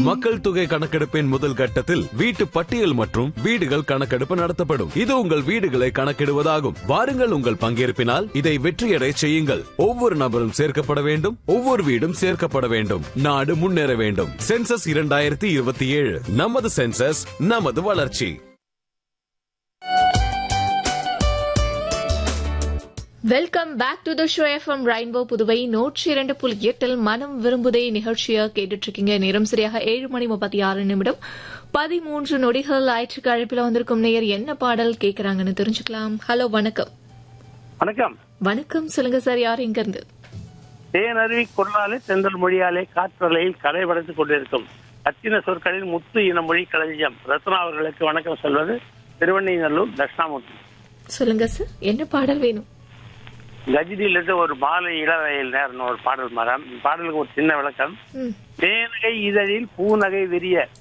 மக்கள் தொகை கணக்கெடுப்பின் முதல் கட்டத்தில் வீட்டு பட்டியல் மற்றும் வீடுகள் கணக்கெடுப்பு நடத்தப்படும் இது உங்கள் வீடுகளை கணக்கிடுவதாகும் வாருங்கள் உங்கள் பங்கேற்பினால் இதை வெற்றியடை செய்யுங்கள் ஒவ்வொரு நபரும் சேர்க்கப்பட வேண்டும் ஒவ்வொரு வீடும் சேர்க்கப்பட வேண்டும் நாடு முன்னேற வேண்டும் சென்சஸ் இரண்டாயிரத்தி இருபத்தி ஏழு நமது சென்சஸ் நமது வளர்ச்சி welcome back to the show FM Rainbow Puduvai நூற்றி இரண்டு புள்ளி எட்டில் மனம் விரும்புதே நிகழ்ச்சியை கேட்டுட்டு இருக்கீங்க நேரம் சரியாக ஏழு மணி முப்பத்தி ஆறு நிமிடம் பதிமூன்று நொடிகள் ஞாயிற்றுக்கு அழைப்பில் வந்திருக்கும் நேயர் என்ன பாடல் கேக்குறாங்கன்னு தெரிஞ்சுக்கலாம் ஹலோ வணக்கம் வணக்கம் வணக்கம் சொல்லுங்க சார் யார் இங்க இருந்து தேனருவி குரலாலே செந்தல் மொழியாலே காற்றலையில் கரை படைத்துக் கொண்டிருக்கும் கத்தின சொற்களில் முத்து இன மொழி களஞ்சியம் ரத்னா அவர்களுக்கு வணக்கம் சொல்வது திருவண்ணைநல்லூர் தட்சிணாமூர்த்தி சொல்லுங்க சார் என்ன பாடல் வேணும் கஜினிலிருந்து ஒரு மாலை இளவயல் நேரம் ஒரு பாடல் மரம் பாடலுக்கு ஒரு சின்ன விளக்கம் ம், தேனகை இதழில் பூநகை விரிய